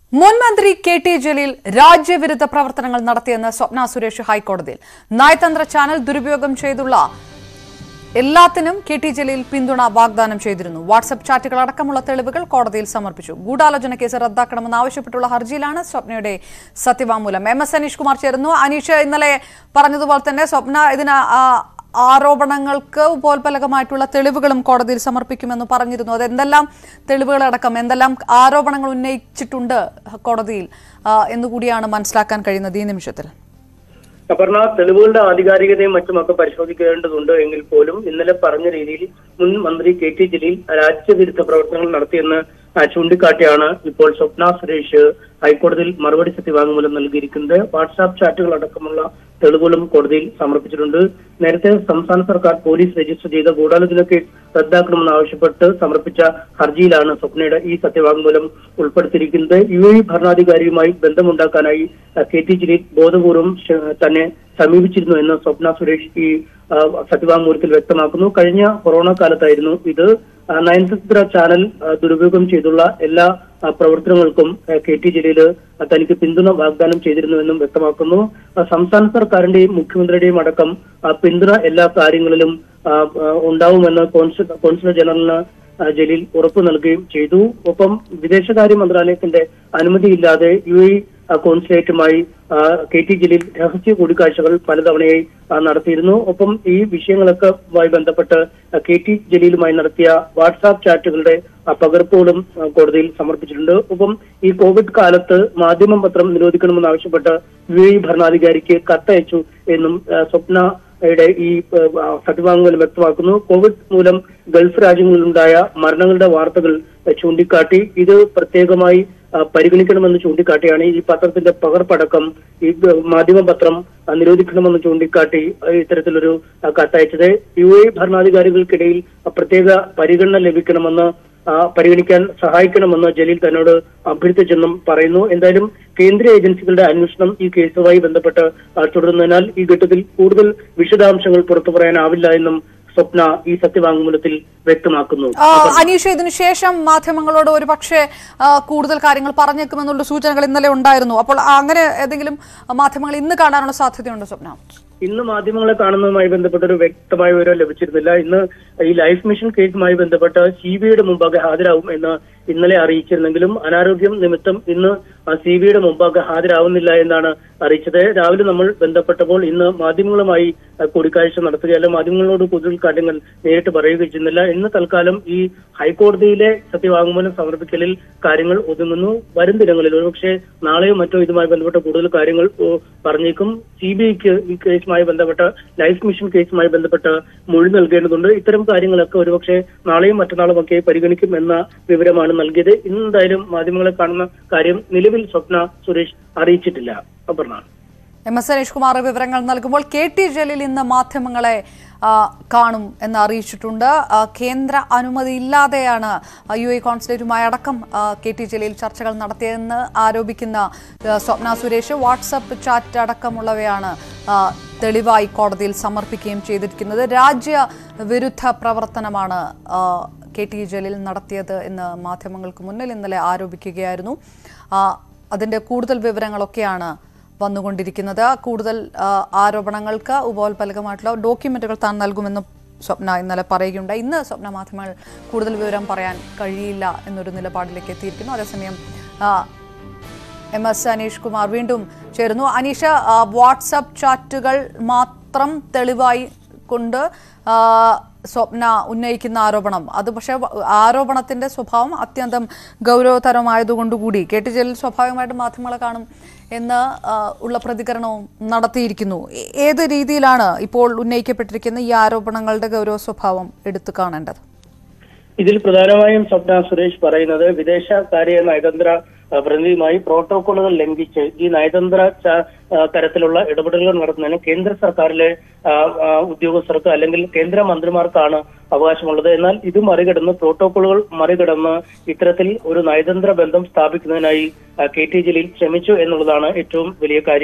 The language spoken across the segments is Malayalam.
മുൻ മന്ത്രി കെ ടി ജലീൽ രാജ്യവിരുദ്ധ പ്രവർത്തനങ്ങൾ നടത്തിയെന്ന് സ്വപ്ന സുരേഷ് ഹൈക്കോടതിയിൽ നയതന്ത്ര ചാനൽ ദുരുപയോഗം ചെയ്തുള്ള എല്ലാത്തിനും കെ ടി ജലീൽ പിന്തുണ വാഗ്ദാനം ചെയ്തിരുന്നു വാട്സപ്പ് ചാറ്റുകൾ അടക്കമുള്ള തെളിവുകൾ കോടതിയിൽ സമർപ്പിച്ചു ഗൂഢാലോചന കേസ് റദ്ദാക്കണമെന്ന് ആവശ്യപ്പെട്ടുള്ള ഹർജിയിലാണ് സ്വപ്നയുടെ സത്യവാങ്മൂലം എം എസ് അനീഷ് കുമാർ ചേരുന്നു അനീഷ് ഇന്നലെ പറഞ്ഞതുപോലെ തന്നെ സ്വപ്ന ഇതിന് ആ, ആരോപണങ്ങൾക്ക് ഉപോത്പലകമായിട്ടുള്ള തെളിവുകളും കോടതിയിൽ സമർപ്പിക്കുമെന്ന് പറഞ്ഞിരുന്നു അത് എന്തെല്ലാം തെളിവുകളടക്കം എന്തെല്ലാം ആരോപണങ്ങൾ ഉന്നയിച്ചിട്ടുണ്ട് കോടതിയിൽ ആ, എന്നുകൂടിയാണ് മനസ്സിലാക്കാൻ കഴിയുന്നത് ഈ നിമിഷത്തിൽ അപർണ തെളിവുകളുടെ ആധികാരികതയും മറ്റുമൊക്കെ പരിശോധിക്കേണ്ടതുണ്ട് എങ്കിൽ പോലും ഇന്നലെ പറഞ്ഞ രീതിയിൽ മുൻ മന്ത്രി കെ ടി ജലീൽ രാജ്യവിരുദ്ധ പ്രവർത്തനങ്ങൾ നടത്തിയെന്ന് ആ, ചൂണ്ടിക്കാട്ടിയാണ് ഇപ്പോൾ സ്വപ്ന സുരേഷ് ഹൈക്കോടതിയിൽ മറുപടി സത്യവാങ്മൂലം നൽകിയിരിക്കുന്നത് വാട്സാപ്പ് ചാറ്റുകൾ അടക്കമുള്ള തെളിവുകളും കോടതിയിൽ സമർപ്പിച്ചിട്ടുണ്ട് നേരത്തെ സംസ്ഥാന സർക്കാർ പോലീസ് രജിസ്റ്റർ ചെയ്ത ഗൂഢാലോചന കേസ് റദ്ദാക്കണമെന്ന് ആവശ്യപ്പെട്ട് സമർപ്പിച്ച ഹർജിയിലാണ് സ്വപ്നയുടെ ഈ സത്യവാങ്മൂലം ഉൾപ്പെടുത്തിയിരിക്കുന്നത് യു എ ഭരണാധികാരിയുമായി ബന്ധമുണ്ടാക്കാനായി ആ, കെ ടി ജലീൽ ബോധപൂർവം ശ- തന്നെ സമീപിച്ചിരുന്നു എന്ന് സ്വപ്ന സുരേഷ് ഈ ആ, സത്യവാങ്മൂലത്തിൽ വ്യക്തമാക്കുന്നു കഴിഞ്ഞ കൊറോണ കാലത്തായിരുന്നു ഇത് ആ, നയനത്ര ചാനൽ ആ, ദുരുപയോഗം ചെയ്തുള്ള എല്ലാ ആ, പ്രവർത്തനങ്ങൾക്കും ആ, കെ ടി ജലീൽ ആ, തനിക്ക് പിന്തുണ വാഗ്ദാനം ചെയ്തിരുന്നുവെന്നും വ്യക്തമാക്കുന്നു ആ, സംസ്ഥാന സർക്കാരിന്റെയും മുഖ്യമന്ത്രിയുടെയും അടക്കം ആ, പിന്തുണ എല്ലാ കാര്യങ്ങളിലും ആ, ആ, ഉണ്ടാവുമെന്ന് കോൺസുൽ കോൺസുലർ ജനറലിന് ആ, ജലീൽ ഉറപ്പു നൽകുകയും ചെയ്തു ഒപ്പം വിദേശകാര്യ മന്ത്രാലയത്തിന്റെ അനുമതിയില്ലാതെ യു എ കോൺസുലേറ്റുമായി ആ, കെ ടി ജലീൽ രഹസ്യ കൂടിക്കാഴ്ചകൾ പലതവണയായി ആ, നടത്തിയിരുന്നു ഒപ്പം ഈ വിഷയങ്ങളൊക്കെ മായി ബന്ധപ്പെട്ട് ആ, കെ ടി ജലീലുമായി നടത്തിയ വാട്സാപ്പ് ചാറ്റുകളുടെ ആ, പകർപ്പുകളും ആ, കോടതിയിൽ സമർപ്പിച്ചിട്ടുണ്ട് ഒപ്പം ഈ കോവിഡ് കാലത്ത് മാധ്യമ പത്രം നിരോധിക്കണമെന്ന് ആവശ്യപ്പെട്ട് യു എ ഭരണാധികാരിക്ക് കത്തയച്ചു എന്നും ആ, സ്വപ്ന യുടെ ഈ ആ, സത്യവാങ്മൂലം വ്യക്തമാക്കുന്നു കോവിഡ് മൂലം ഗൾഫ് രാജ്യങ്ങളിലുണ്ടായ മരണങ്ങളുടെ വാർത്തകൾ ആ, ചൂണ്ടിക്കാട്ടി ഇത് പ്രത്യേകമായി ആ, പരിഗണിക്കണമെന്ന് ചൂണ്ടിക്കാട്ടിയാണ് ഈ പത്രത്തിന്റെ പകർപ്പടക്കം ഈ ആ, മാധ്യമ പത്രം ആ, നിരോധിക്കണമെന്ന് ചൂണ്ടിക്കാട്ടി ആ, ഇത്തരത്തിലൊരു ആ, കത്തയച്ചത് യു എ ഭരണാധികാരികൾക്കിടയിൽ ആ, പ്രത്യേക പരിഗണന ലഭിക്കണമെന്ന് ആ, പരിഗണിക്കാൻ സഹായിക്കണമെന്ന് ജലീൽ തന്നോട് അഭ്യർത്ഥിച്ചെന്നും പറയുന്നു എന്തായാലും കേന്ദ്ര ഏജൻസികളുടെ അന്വേഷണം ഈ കേസുമായി ബന്ധപ്പെട്ട് ആ, തുടരുന്നതിനാൽ ഈ ഘട്ടത്തിൽ കൂടുതൽ വിശദാംശങ്ങൾ പുറത്തു പറയാനാവില്ല എന്നും സ്വപ്ന ഈ സത്യവാങ്മൂലത്തിൽ വ്യക്തമാക്കുന്നു ആ, അനീഷ് ഇതിനുശേഷം മാധ്യമങ്ങളോട് ഒരു പക്ഷേ കൂടുതൽ കാര്യങ്ങൾ പറഞ്ഞേക്കുമെന്നുള്ള സൂചനകൾ ഇന്നലെ ഉണ്ടായിരുന്നു അപ്പോൾ അങ്ങനെ ഏതെങ്കിലും മാധ്യമങ്ങൾ ഇന്ന് കാണാനുള്ള സാധ്യതയുണ്ടോ സ്വപ്ന ഇന്ന് മാധ്യമങ്ങളെ കാണുന്നതുമായി ബന്ധപ്പെട്ട ഒരു വ്യക്തമായ വിവരം ലഭിച്ചിരുന്നില്ല ഇന്ന് ഈ ലൈഫ് മിഷൻ കേസുമായി ബന്ധപ്പെട്ട് സി ബി ഐയുടെ മുമ്പാകെ ഹാജരാകും എന്ന് ഇന്നലെ അറിയിച്ചിരുന്നെങ്കിലും അനാരോഗ്യം നിമിത്തം ഇന്ന് സി ബി ഐയുടെ മുമ്പാകെ ഹാജരാവുന്നില്ല എന്നാണ് അറിയിച്ചത് രാവിലെ നമ്മൾ ബന്ധപ്പെട്ടപ്പോൾ ഇന്ന് മാധ്യമങ്ങളുമായി ആ, കൂടിക്കാഴ്ച നടത്തുകയല്ല മാധ്യമങ്ങളോട് കൂടുതൽ കാര്യങ്ങൾ നേരിട്ട് പറയുകയും ചെയ്യുന്നില്ല ഇന്ന് തൽക്കാലം ഈ ഹൈക്കോടതിയിലെ സത്യവാങ്മൂലം സമർപ്പിക്കലിൽ കാര്യങ്ങൾ ഒതുങ്ങുന്നു വരും ദിനങ്ങളിൽ ഒരുപക്ഷെ നാളെയോ മറ്റോ ഇതുമായി ബന്ധപ്പെട്ട കൂടുതൽ കാര്യങ്ങൾ ഓ, പറഞ്ഞേക്കും സി ബി ഐക്ക് ഈ കേസുമായി ബന്ധപ്പെട്ട ലൈഫ് മിഷൻ കേസുമായി ബന്ധപ്പെട്ട് മൊഴി നൽകേണ്ടതുണ്ട് ഇത്തരം കാര്യങ്ങളൊക്കെ ഒരുപക്ഷെ നാളെയും മറ്റന്നാളും ഒക്കെ പരിഗണിക്കും എന്ന വിവരമാണ് നൽകിയത് ഇന്ന് എന്തായാലും മാധ്യമങ്ങളെ കാണുന്ന കാര്യം നിലവിൽ സ്വപ്ന സുരേഷ് അറിയിച്ചിട്ടില്ല അപർണ എം എസ് അനീഷ് കുമാർ വിവരങ്ങൾ നൽകുമ്പോൾ കെ ടി ജലീൽ ഇന്ന് മാധ്യമങ്ങളെ ആ, കാണും എന്ന് അറിയിച്ചിട്ടുണ്ട് ആ, കേന്ദ്ര അനുമതി ഇല്ലാതെയാണ് യു എ കോൺസുലേറ്റുമായി അടക്കം ആ, കെ ടി ജലീൽ ചർച്ചകൾ നടത്തിയതെന്ന് ആരോപിക്കുന്ന ആ, സ്വപ്ന സുരേഷ് വാട്സപ്പ് ചാറ്റ് അടക്കമുള്ളവയാണ് ആ, തെളിവായി കോടതിയിൽ സമർപ്പിക്കുകയും ചെയ്തിരിക്കുന്നത് രാജ്യ വിരുദ്ധ പ്രവർത്തനമാണ് ആ, കെ ടി ജലീൽ നടത്തിയത് എന്ന് മാധ്യമങ്ങൾക്ക് മുന്നിൽ ഇന്നലെ ആരോപിക്കുകയായിരുന്നു ആ, അതിന്റെ കൂടുതൽ വിവരങ്ങളൊക്കെയാണ് വന്നുകൊണ്ടിരിക്കുന്നത് കൂടുതൽ ആ, ആരോപണങ്ങൾക്ക് ഉപോത്പലകമായിട്ടുള്ള ഡോക്യുമെന്റുകൾ താൻ നൽകുമെന്ന് സ്വപ്ന ഇന്നലെ പറയുകയുണ്ടായി ഇന്ന് സ്വപ്ന മാധ്യമങ്ങൾ കൂടുതൽ വിവരം പറയാൻ കഴിയില്ല എന്നൊരു നിലപാടിലേക്ക് എത്തിയിരിക്കുന്നു അതേസമയം ആ, എം എസ് അനീഷ് കുമാർ വീണ്ടും ചേരുന്നു അനീഷ ആ, വാട്സപ്പ് ചാറ്റുകൾ മാത്രം തെളിവായി കൊണ്ട് ആ, സ്വപ്ന ഉന്നയിക്കുന്ന ആരോപണം അത് പക്ഷേ വ- ആരോപണത്തിന്റെ സ്വഭാവം അത്യന്തം ഗൗരവതരമായതുകൊണ്ടുകൂടി കെ ടി ജലീൽ സ്വാഭാവികമായിട്ട് മാധ്യമങ്ങളെ കാണും എന്ന് ആ, ഉള്ള പ്രതികരണവും നടത്തിയിരിക്കുന്നു ഏ- ഏത് രീതിയിലാണ് ഇപ്പോൾ ഉന്നയിക്കപ്പെട്ടിരിക്കുന്ന ഈ ആരോപണങ്ങളുടെ ഗൗരവ സ്വഭാവം എടുത്തു കാണേണ്ടത് ഇതിൽ പ്രധാനമായും സ്വപ്ന സുരേഷ് പറയുന്നത് വിദേശകാര്യ നയതന്ത്ര ആ, പ്രതിനിധിയുമായി പ്രോട്ടോകോളുകൾ ലംഘിച്ച് ഈ നയതന്ത്ര ച- ആ, തരത്തിലുള്ള ഇടപെടലുകൾ നടത്തുന്നതിന് കേന്ദ്ര സർക്കാരിലെ ആ, ആ, ഉദ്യോഗസ്ഥർക്ക് അല്ലെങ്കിൽ കേന്ദ്ര മന്ത്രിമാർക്കാണ് അവകാശമുള്ളത് എന്നാൽ ഇത് മറികടന്ന് പ്രോട്ടോകോളുകൾ മറികടന്ന് ഇത്തരത്തിൽ ഒരു നയതന്ത്ര ബന്ധം സ്ഥാപിക്കുന്നതിനായി ആ, കെ ടി ജലീൽ ശ്രമിച്ചു എന്നുള്ളതാണ് ഏറ്റവും വലിയ കാര്യം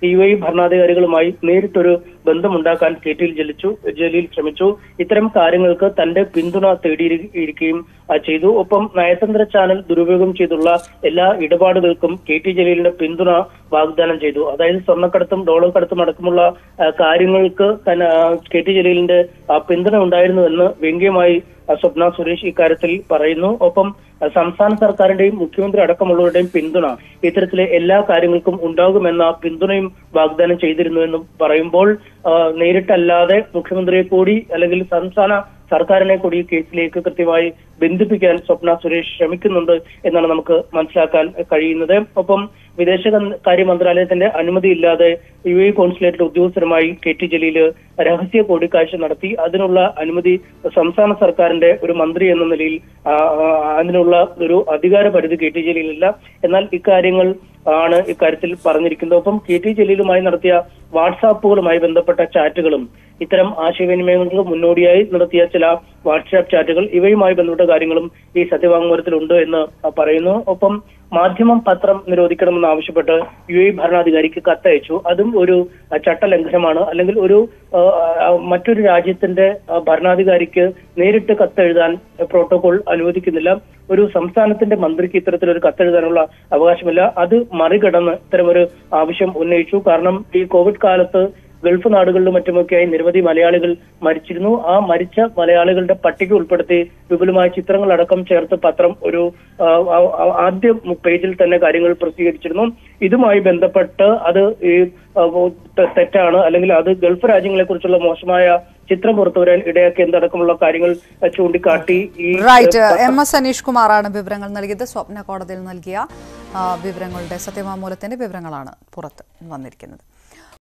യു എ ഭരണാധികാരികളുമായി നേരിട്ടൊരു ബന്ധമുണ്ടാക്കാൻ കെ ടി ജലിച്ചു ജലീൽ ശ്രമിച്ചു ഇത്തരം കാര്യങ്ങൾക്ക് തന്റെ പിന്തുണ തേടിയിരിക്കുകയും ആ, ചെയ്തു ഒപ്പം നയതന്ത്ര ചാനൽ ദുരുപയോഗം ചെയ്തുള്ള എല്ലാ ഇടപാടുകൾക്കും കെ ടി ജലീലിന്റെ പിന്തുണ വാഗ്ദാനം ചെയ്തു അതായത് സ്വർണ്ണക്കടത്തും ഡോളർ കടത്തും അടക്കമുള്ള ആ, കാര്യങ്ങൾക്ക് തന്നെ ആ, കെ ടി ജലീലിന്റെ ആ, പിന്തുണ ഉണ്ടായിരുന്നുവെന്ന് വ്യംഗ്യമായി ആ, സ്വപ്ന സുരേഷ് ഇക്കാര്യത്തിൽ പറയുന്നു ഒപ്പം ആ, സംസ്ഥാന സർക്കാരിന്റെയും മുഖ്യമന്ത്രി അടക്കമുള്ളവരുടെയും പിന്തുണ ഇത്തരത്തിലെ എല്ലാ കാര്യങ്ങൾക്കും ഉണ്ടാകുമെന്ന പിന്തുണയും വാഗ്ദാനം ചെയ്തിരുന്നുവെന്നും പറയുമ്പോൾ ആ, നേരിട്ടല്ലാതെ മുഖ്യമന്ത്രിയെ കൂടി അല്ലെങ്കിൽ സംസ്ഥാന സർക്കാരിനെ കൂടി ഈ കേസിലേക്ക് കൃത്യമായി ബന്ധിപ്പിക്കാൻ സ്വപ്ന സുരേഷ് ശ്രമിക്കുന്നുണ്ട് എന്നാണ് നമുക്ക് മനസ്സിലാക്കാൻ കഴിയുന്നത് ഒപ്പം വിദേശകാര്യ മന്ത്രാലയത്തിന്റെ അനുമതിയില്ലാതെ യു എ കോൺസുലേറ്റിലെ ഉദ്യോഗസ്ഥരുമായി കെ ടി ജലീല് രഹസ്യ കൂടിക്കാഴ്ച നടത്തി അതിനുള്ള അനുമതി സംസ്ഥാന സർക്കാരിന്റെ ഒരു മന്ത്രി എന്ന നിലയിൽ ആ, ആ, അതിനുള്ള ഒരു അധികാര പരിധി കെ ടി ജലീലില്ല എന്നാൽ ഇക്കാര്യങ്ങൾ ആണ് ഇക്കാര്യത്തിൽ പറഞ്ഞിരിക്കുന്നത് ഒപ്പം കെ ടി ജലീലുമായി നടത്തിയ വാട്സാപ്പുകളുമായി ബന്ധപ്പെട്ട ചാറ്റുകളും ഇത്തരം ആശയവിനിമയങ്ങൾക്ക് മുന്നോടിയായി നടത്തിയ ചില വാട്സാപ്പ് ചാറ്റുകൾ ഇവയുമായി ബന്ധപ്പെട്ട കാര്യങ്ങളും ഈ സത്യവാങ്മൂലത്തിലുണ്ട് എന്ന് പറയുന്നു ഒപ്പം മാധ്യമം പത്രം നിരോധിക്കണമെന്ന് ആവശ്യപ്പെട്ട് യു എ ഭരണാധികാരിക്ക് കത്തയച്ചു അതും ഒരു അഹ്, ചട്ടലംഘനമാണ് അല്ലെങ്കിൽ ഒരു ആഹ്, ആഹ്, മറ്റൊരു രാജ്യത്തിന്റെ ആഹ്, ഭരണാധികാരിക്ക് നേരിട്ട് കത്തെഴുതാൻ പ്രോട്ടോകോൾ അനുവദിക്കുന്നില്ല ഒരു സംസ്ഥാനത്തിന്റെ മന്ത്രിക്ക് ഇത്തരത്തിലൊരു കത്തെഴുതാനുള്ള അവകാശമില്ല അത് മറികടന്ന് ഇത്തരമൊരു ആവശ്യം ഉന്നയിച്ചു കാരണം ഈ കോവിഡ് കാലത്ത് ഗൾഫ് നാടുകളിലും മറ്റുമൊക്കെയായി നിരവധി മലയാളികൾ മരിച്ചിരുന്നു ആ മരിച്ച മലയാളികളുടെ പട്ടിക ഉൾപ്പെടുത്തി വിപുലമായ ചിത്രങ്ങൾ അടക്കം ചേർത്ത് പത്രം ഒരു ആ, ആ, ആ, ആദ്യ പേജിൽ തന്നെ കാര്യങ്ങൾ പ്രസിദ്ധീകരിച്ചിരുന്നു ഇതുമായി ബന്ധപ്പെട്ട് അത് ഈ ആ, തെ- തെറ്റാണ് അല്ലെങ്കിൽ അത് ഗൾഫ് രാജ്യങ്ങളെ കുറിച്ചുള്ള മോശമായ ചിത്രം പുറത്തുവരാൻ ഇടയാക്കി എന്തടക്കമുള്ള കാര്യങ്ങൾ ആ, ചൂണ്ടിക്കാട്ടി ഈ റൈറ്റ് എം എസ് അനീഷ് കുമാറാണ് വിവരങ്ങൾ നൽകിയത് സ്വപ്ന കോടതിയിൽ നൽകിയ ആ, വിവരങ്ങളുടെ സത്യവാങ്മൂലത്തിന്റെ വിവരങ്ങളാണ് പുറത്ത് വന്നിരിക്കുന്നത്